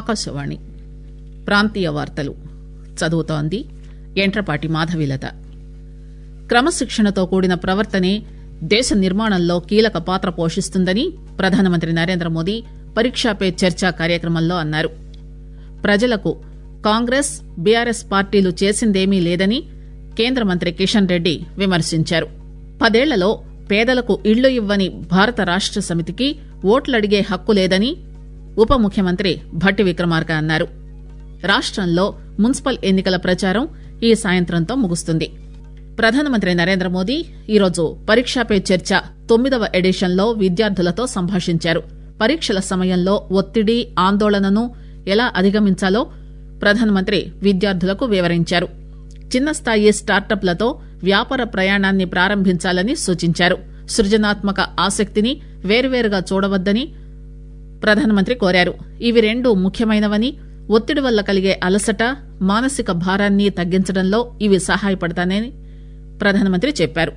ఆకాశవాణి ప్రాంతీయ వార్తలు చదువుతోంది ఎంట్రపాటి మాధవీలత క్రమశిక్షణతో కూడిన ప్రవర్తనే దేశ నిర్మాణంలో కీలక పాత్ర పోషిస్తుందని ప్రధానమంత్రి నరేంద్ర మోదీ పరీక్షా పే చర్చా కార్యక్రమంలో అన్నారు ప్రజలకు కాంగ్రెస్ బీఆర్ఎస్ పార్టీలు చేసిందేమీ లేదని కేంద్ర మంత్రి కిషన్ రెడ్డి విమర్శించారు పదేళ్లలో పేదలకు ఇళ్లు ఇవ్వని భారత రాష్ట సమితికి ఓట్లడిగే హక్కు లేదని ఉప ముఖ్యమంత్రి భట్టి విక్రమార్క అన్నారు రాష్టంలో మున్సిపల్ ఎన్నికల ప్రచారం ఈ సాయంత్రంతో ముగుస్తుంది ప్రధానమంత్రి నరేంద్ర మోదీ ఈరోజు పరీక్షా పే చర్చ తొమ్మిదవ ఎడిషన్లో విద్యార్థులతో సంభాషించారు పరీక్షల సమయంలో ఒత్తిడి ఆందోళనను ఎలా అధిగమించాలో ప్రధానమంత్రి విద్యార్థులకు వివరించారు చిన్న స్థాయి స్టార్టప్లతో వ్యాపార ప్రయాణాన్ని ప్రారంభించాలని సూచించారు సృజనాత్మక ఆసక్తిని వేర్వేరుగా చూడవద్దని ప్రధానమంత్రి కోరారు ఇవి రెండు ముఖ్యమైనవని ఒత్తిడి వల్ల కలిగే అలసట మానసిక భారాన్ని తగ్గించడంలో ఇవి సహాయపడతాయని ప్రధానమంత్రి చెప్పారు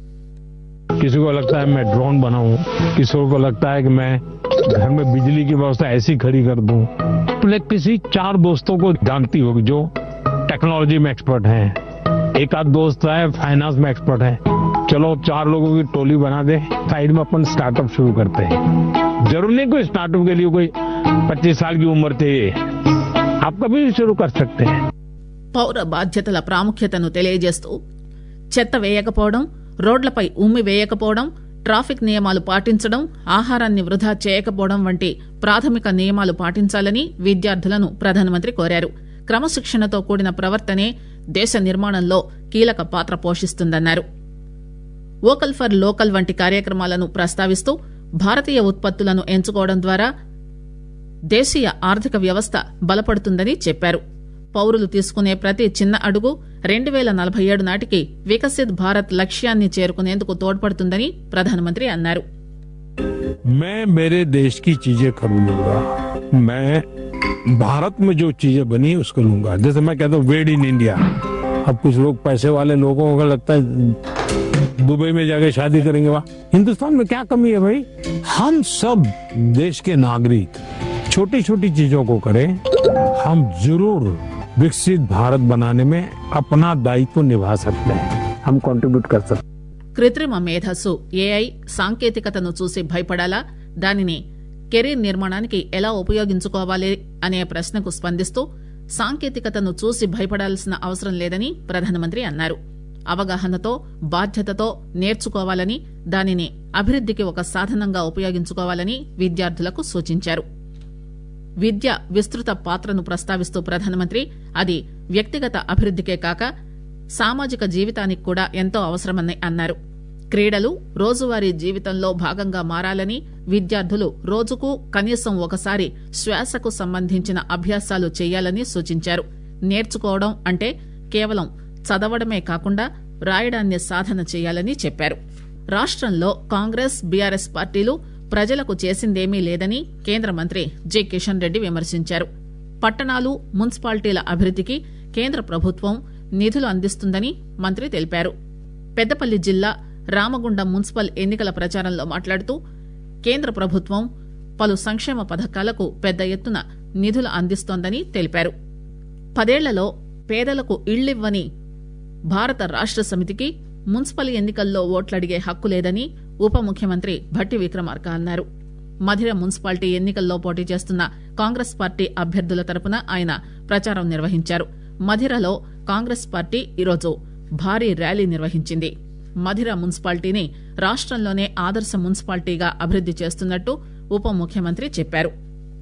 किसी को लगता है मैं ड्रोन बनाऊं किसी को लगता है कि मैं घर में बिजली की व्यवस्था ऐसी खड़ी कर दूं अपने किसी चार दोस्तों को जानती होगी जो टेक्नोलॉजी में एक्सपर्ट हैं एक आध दोस्त है फाइनेंस में एक्सपर्ट है चलो चार लोगों की टोली बना दे साइड में अपन स्टार्टअप शुरू करते हैं जरूर नहीं कोई स्टार्टअप के लिए कोई पच्चीस साल की उम्र चाहिए आप कभी भी शुरू कर सकते हैं పౌర బాధ్యతల ప్రాముఖ్యతను తెలియజేస్తూ చెత్త వేయకపోవడం రోడ్లపై ఉమ్మి వేయకపోవడం ట్రాఫిక్ నియమాలు పాటించడం ఆహారాన్ని వృధా చేయకపోవడం వంటి ప్రాథమిక నియమాలు పాటించాలని విద్యార్థులను ప్రధానమంత్రి కోరారు క్రమశిక్షణతో కూడిన ప్రవర్తనే దేశ నిర్మాణంలో కీలక పాత్ర పోషిస్తుందన్నారు వోకల్ ఫర్ లోకల్ వంటి కార్యక్రమాలను ప్రస్తావిస్తూ భారతీయ ఉత్పత్తులను ఎంచుకోవడం ద్వారా దేశీయ ఆర్థిక వ్యవస్థ బలపడుతుందని చెప్పారు పౌరులు తీసుకునే ప్రతి చిన్న అడుగు రెండు పేల నలభై ఏడు నాటికి వికసిత్ భారత్ లక్ష్యాన్ని చేరుకునేందుకు తోడ్పడుతుందని ప్రధానమంత్రి అన్నారు मैं मेरे देश की चीजें खरीदूंगा मैं भारत में जो चीजें बनी उसको लूंगा जैसे मैं कहता हूँ वेड इन इंडिया अब कुछ लोग पैसे वाले लोगों को लगता है दुबई में जाके शादी करेंगे वहां हिंदुस्तान में क्या कमी है भाई हम सब देश के नागरिक छोटी छोटी चीजों को करें हम जरूर विकसित भारत बनाने में अपना दायित्व निभा सकते हैं हम कंट्रीब्यूट कर सकते हैं కృత్రిమ మేధస్సు ఏఐ సాంకేతికతను చూసి భయపడాలా దానిని కెరీర్ నిర్మాణానికి ఎలా ఉపయోగించుకోవాలి అనే ప్రశ్నకు స్పందిస్తూ సాంకేతికతను చూసి భయపడాల్సిన అవసరం లేదని ప్రధానమంత్రి అన్నారు అవగాహనతో బాధ్యతతో నేర్చుకోవాలని దానిని అభివృద్దికి ఒక సాధనంగా ఉపయోగించుకోవాలని విద్యార్థులకు సూచించారు విద్య విస్తృత పాత్రను ప్రస్తావిస్తూ ప్రధానమంత్రి అది వ్యక్తిగత అభివృద్దికే కాక సామాజిక జీవితానికి కూడా ఎంతో అవసరమని అన్నారు క్రీడలు రోజువారీ జీవితంలో భాగంగా మారాలని విద్యార్థులు రోజుకు కనీసం ఒకసారి శ్వాసకు సంబంధించిన అభ్యాసాలు చేయాలని సూచించారు నేర్చుకోవడం అంటే కేవలం చదవడమే కాకుండా రాయడాన్ని సాధన చేయాలని చెప్పారు రాష్టంలో కాంగ్రెస్ బీఆర్ఎస్ పార్టీలు ప్రజలకు చేసిందేమీ లేదని కేంద్ర మంత్రి జి కిషన్ రెడ్డి విమర్శించారు పట్టణాలు మున్సిపాలిటీల అభివృద్దికి కేంద్ర ప్రభుత్వం నిధులు అందిస్తుందని మంత్రి తెలిపారు పెద్దపల్లి జిల్లా రామగుండం మున్సిపల్ ఎన్నికల ప్రచారంలో మాట్లాడుతూ కేంద్ర ప్రభుత్వం పలు సంక్షేమ పథకాలకు పెద్ద ఎత్తున నిధులు అందిస్తోందని తెలిపారు పదేళ్లలో పేదలకు ఇళ్లివ్వని భారత రాష్ట సమితికి మున్సిపల్ ఎన్నికల్లో ఓట్లడిగే హక్కు లేదని ఉప ముఖ్యమంత్రి భట్టి విక్రమార్క అన్నారు మధిర మున్సిపాలిటీ ఎన్నికల్లో పోటీ చేస్తున్న కాంగ్రెస్ పార్టీ అభ్యర్థుల తరపున ఆయన ప్రచారం నిర్వహించారు మధిరలో కాంగ్రెస్ పార్టీ ఈరోజు భారీ ర్యాలీ నిర్వహించింది మధిర మున్సిపాలిటీని రాష్టంలోనే ఆదర్శ మున్సిపాలిటీగా అభివృద్ది చేస్తున్నట్టు ఉప ముఖ్యమంత్రి చెప్పారు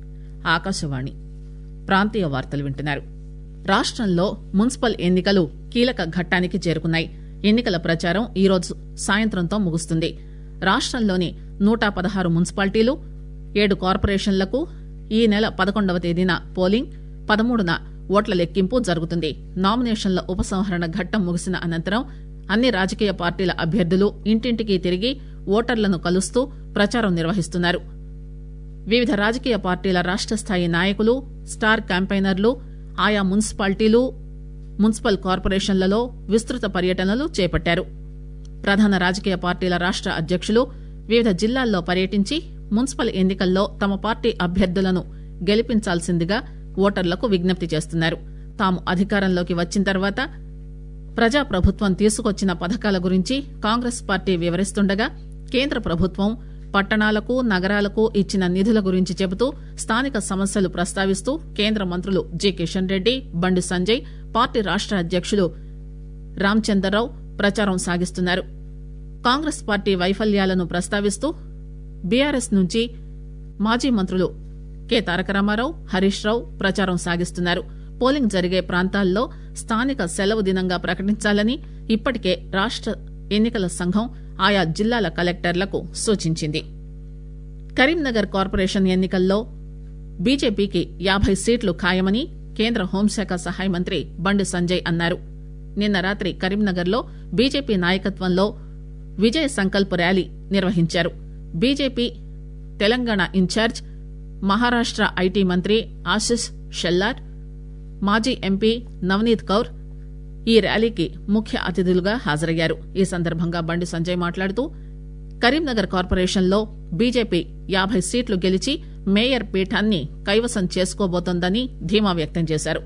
ఆకాశవాణి ప్రాంతీయ వార్తలు వింటున్నారు రాష్టంలో మున్సిపల్ ఎన్నికలు కీలక ఘట్టానికి చేరుకున్నాయి ఎన్నికల ప్రచారం ఈరోజు సాయంత్రంతో ముగుస్తుంది రాష్టంలోని నూట పదహారు మున్సిపాలిటీలు ఏడు కార్పొరేషన్లకు ఈ నెల పదకొండవ తేదీన పోలింగ్ పదమూడున ఓట్ల లెక్కింపు జరుగుతుంది నామినేషన్ల ఉపసంహరణ ఘట్టం ముగిసిన అనంతరం అన్ని రాజకీయ పార్టీల అభ్యర్థులు ఇంటింటికి తిరిగి ఓటర్లను కలుస్తూ ప్రచారం నిర్వహిస్తున్నారు వివిధ రాజకీయ పార్టీల రాష్ట స్థాయి నాయకులు స్టార్ క్యాంపెయినర్లు ఆయా మున్సిపాలిటీలు మున్సిపల్ కార్పొరేషన్లలో విస్తృత పర్యటనలు చేపట్టారు ప్రధాన రాజకీయ పార్టీల రాష్ట అధ్యక్షులు వివిధ జిల్లాల్లో పర్యటించి మున్సిపల్ ఎన్నికల్లో తమ పార్టీ అభ్యర్థులను గెలిపించాల్సిందిగా ఓటర్లకు విజ్ఞప్తి చేస్తున్నారు తాము అధికారంలోకి వచ్చిన తర్వాత ప్రజాప్రభుత్వం తీసుకొచ్చిన పథకాల గురించి కాంగ్రెస్ పార్టీ వివరిస్తుండగా కేంద్ర ప్రభుత్వం పట్టణాలకు నగరాలకు ఇచ్చిన నిధుల గురించి చెబుతూ స్థానిక సమస్యలు ప్రస్తావిస్తూ కేంద్ర మంత్రులు జి కిషన్ రెడ్డి బండి సంజయ్ పార్టీ రాష్ట అధ్యకులు రామచందర్రావు ప్రచారం సాగిస్తున్నారు కాంగ్రెస్ పార్టీ వైఫల్యాలను ప్రస్తావిస్తూ బీఆర్ఎస్ నుంచి మాజీ మంత్రులు కె తారక రామారావు హరీష్ రావు ప్రచారం సాగిస్తున్నారు పోలింగ్ జరిగే ప్రాంతాల్లో స్థానిక సెలవు దినంగా ప్రకటించాలని ఇప్పటికే రాష్ట ఎన్నికల సంఘం ఆయా జిల్లాల కలెక్టర్లకు సూచించింది కరీంనగర్ కార్పొరేషన్ ఎన్నికల్లో బీజేపీకి యాభై సీట్లు ఖాయమని కేంద్ర హోంశాఖ సహాయ మంత్రి బండి సంజయ్ అన్నారు నిన్న రాత్రి కరీంనగర్లో బీజేపీ నాయకత్వంలో విజయ్ సంకల్ప్ ర్యాలీ నిర్వహించారు BJP Telangana in charge Maharashtra IT మంత్రి ఆశిష్ షెల్లార్ మాజీ ఎంపీ నవనీత్ కౌర్ ఈ ర్యాలీకి ముఖ్య అతిథులుగా హాజరయ్యారు ఈ సందర్భంగా బండి సంజయ్ మాట్లాడుతూ కరీంనగర్ కార్పొరేషన్లో బీజేపీ యాభై సీట్లు గెలిచి మేయర్ పీఠాన్ని కైవసం చేసుకోబోతోందని ధీమా వ్యక్తం చేశారు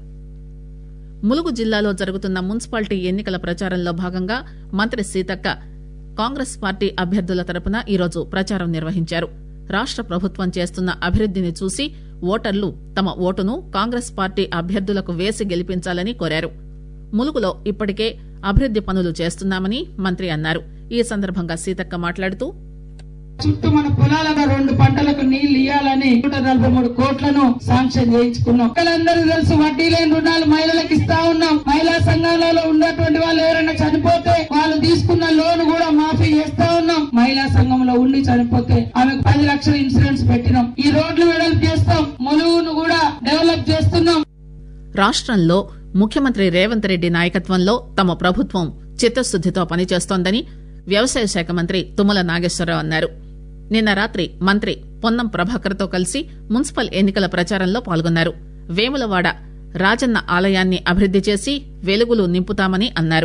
ములుగు జిల్లాలో జరుగుతున్న మున్సిపాలిటీ ఎన్నికల ప్రచారంలో భాగంగా మంత్రి సీతక్క కాంగ్రెస్ పార్టీ అభ్యర్థుల తరపున ఈరోజు ప్రచారం నిర్వహించారు రాష్ట ప్రభుత్వం చేస్తున్న అభివృద్దిని చూసి ఓటర్లు తమ ఓటును కాంగ్రెస్ పార్టీ అభ్యర్థులకు వేసి గెలిపించాలని కోరారు ములుగులో ఇప్పటికే అభివృద్ది పనులు చేస్తున్నామని మంత్రి అన్నారు ఈ సందర్భంగా సీతక్క మాట్లాడుతూ చుట్టూ మన పొలాలకు రెండు పంటలకు నీళ్లు ఇవ్వాలని నూట నలభై మూడు కోట్లను శాంక్షన్ చేయించుకున్నాం అందరూ తెలుసు వడ్డీ లేని రుణాలు మహిళలకు ఇస్తా ఉన్నాం మహిళా సంఘాలలో ఉన్నటువంటి వాళ్ళు ఎవరైనా చనిపోతే వాళ్ళు తీసుకున్న లోన్ కూడా మాఫీ చేస్తా ఉన్నాం మహిళా సంఘంలో ఉండి చనిపోతే ఆమెకు పది లక్షల ఇన్సూరెన్స్ పెట్టినాం ఈ రోడ్లు వెడల్పు చేస్తాం ములుగును కూడా డెవలప్ చేస్తున్నాం రాష్టంలో ముఖ్యమంత్రి రేవంత్ రెడ్డి నాయకత్వంలో తమ ప్రభుత్వం చిత్తశుద్దితో పనిచేస్తోందని వ్యవసాయ శాఖ మంత్రి తుమ్మల నాగేశ్వరరావు అన్నారు నిన్న రాత్రి మంత్రి పొన్నం ప్రభాకర్తో కలిసి మున్సిపల్ ఎన్నికల ప్రచారంలో పాల్గొన్నారు వేములవాడ రాజన్న ఆలయాన్ని అభివృద్ది చేసి వెలుగులు నింపుతామని అన్నారు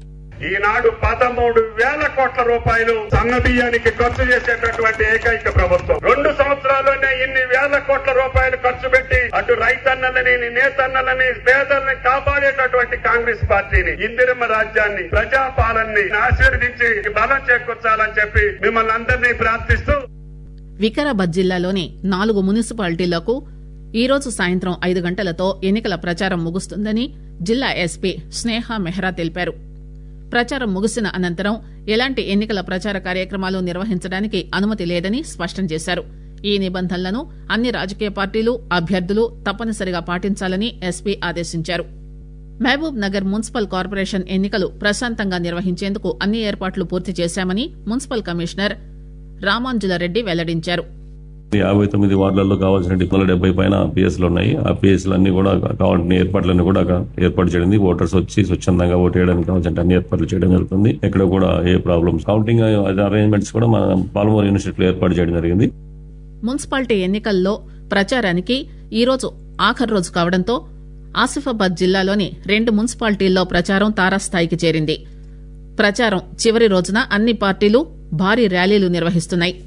ఈనాడు పదమూడు వేల కోట్ల రూపాయలు సన్న బియ్యానికి ఖర్చు చేసేటటువంటి ఏకైక ప్రభుత్వం రెండు సంవత్సరాల్లోనే ఇన్ని వేల కోట్ల రూపాయలు ఖర్చు పెట్టి అటు రైతన్నలని నేతన్నలని పేదల్ని కాపాడేటటువంటి కాంగ్రెస్ పార్టీని ఇందిరమ్మ రాజ్యాన్ని ప్రజాపాలనని ఆశీర్వదించి బలం చేకూర్చాలని చెప్పి మిమ్మల్ని అందరినీ ప్రార్థిస్తూ వికారాబాద్ జిల్లాలోని నాలుగు మున్సిపాలిటీలకు ఈరోజు సాయంత్రం ఐదు గంటలతో ఎన్నికల ప్రచారం ముగుస్తుందని జిల్లా ఎస్పీ స్నేహ మెహ్రా తెలిపారు ప్రచారం ముగిసిన అనంతరం ఎలాంటి ఎన్నికల ప్రచార కార్యక్రమాలు నిర్వహించడానికి అనుమతి లేదని స్పష్టం చేశారు ఈ నిబంధనలను అన్ని రాజకీయ పార్టీలు అభ్యర్థులు తప్పనిసరిగా పాటించాలని ఎస్పీ ఆదేశించారు మహబూబ్ నగర్ మున్సిపల్ కార్పొరేషన్ ఎన్నికలు ప్రశాంతంగా నిర్వహించేందుకు అన్ని ఏర్పాట్లు పూర్తి చేశామని మున్సిపల్ కమిషనర్ రామాంజులరెడ్డి వెల్లడించారు యాభై తొమ్మిది వార్డులలో కావాల్సిన వందల డెబ్బై పైన పిఎస్లు ఉన్నాయి ఆ పిఎస్లు అన్ని కూడా కావాల్సిన ఏర్పాట్లన్నీ కూడా ఏర్పాటు చేయడం ఓటర్స్ వచ్చి స్వచ్ఛందంగా ఓటు వేయడానికి కావాల్సిన అన్ని ఏర్పాట్లు చేయడం జరుగుతుంది ఎక్కడ కూడా ఏ ప్రాబ్లమ్స్ కౌంటింగ్ అరేంజ్మెంట్స్ కూడా మన పాల్మూరు యూనివర్సిటీలో ఏర్పాటు చేయడం జరిగింది మున్సిపాలిటీ ఎన్నికల్లో ప్రచారానికి ఈరోజు ఆఖరు రోజు కావడంతో ఆసిఫాబాద్ జిల్లాలోని రెండు మున్సిపాలిటీల్లో ప్రచారం తారాస్థాయికి చేరింది ప్రచారం చివరి రోజున అన్ని పార్టీలు భారీ ర్యాలీలు నిర్వహిస్తున్నాయి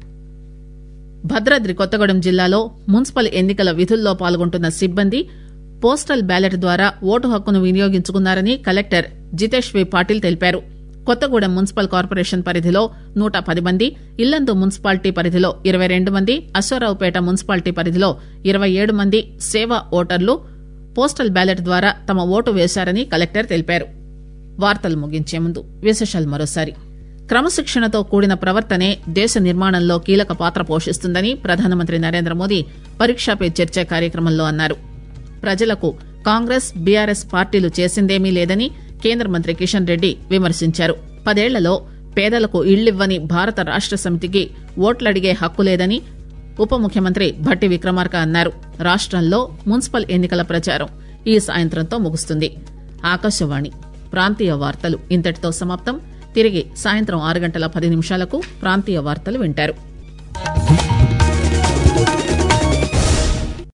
భద్రాద్రి కొత్తగూడెం జిల్లాలో మున్సిపల్ ఎన్నికల విధుల్లో పాల్గొంటున్న సిబ్బంది పోస్టల్ బ్యాలెట్ ద్వారా ఓటు హక్కును వినియోగించుకున్నారని కలెక్టర్ జితేష్ వి పాటిల్ తెలిపారు కొత్తగూడెం మున్సిపల్ కార్పొరేషన్ పరిధిలో నూట పది మంది ఇల్లందు మున్సిపాలిటీ పరిధిలో ఇరవై రెండు మంది అశ్వారావుపేట మున్సిపాలిటీ పరిధిలో ఇరవై ఏడు మంది సేవా ఓటర్లు పోస్టల్ బ్యాలెట్ ద్వారా తమ ఓటు వేశారని కలెక్టర్ తెలిపారు వార్తలు ముగించే ముందు విశేషాలు మరోసారి క్రమశిక్షణతో కూడిన ప్రవర్తనే దేశ నిర్మాణంలో కీలక పాత్ర పోషిస్తుందని ప్రధానమంత్రి నరేంద్ర మోదీ పరీక్షా పే చర్చ కార్యక్రమంలో అన్నారు ప్రజలకు కాంగ్రెస్ బీఆర్ఎస్ పార్టీలు చేసిందేమీ లేదని కేంద్ర మంత్రి కిషన్ రెడ్డి విమర్శించారు పదేళ్లలో పేదలకు ఇళ్లివ్వని భారత రాష్ట సమితికి ఓట్లడిగే హక్కు లేదని ఉప ముఖ్యమంత్రి భట్టి విక్రమార్క అన్నారు రాష్టంలో మున్సిపల్ ఎన్నికల ప్రచారం ఈ సాయంత్రంతో ముగుస్తుంది ఆకాశవాణి ప్రాంతీయ వార్తలు ఇంతటితో సమాప్తం తిరిగి సాయంత్రం ఆరు గంటల పది నిమిషాలకు ప్రాంతీయ వార్తలు వింటారు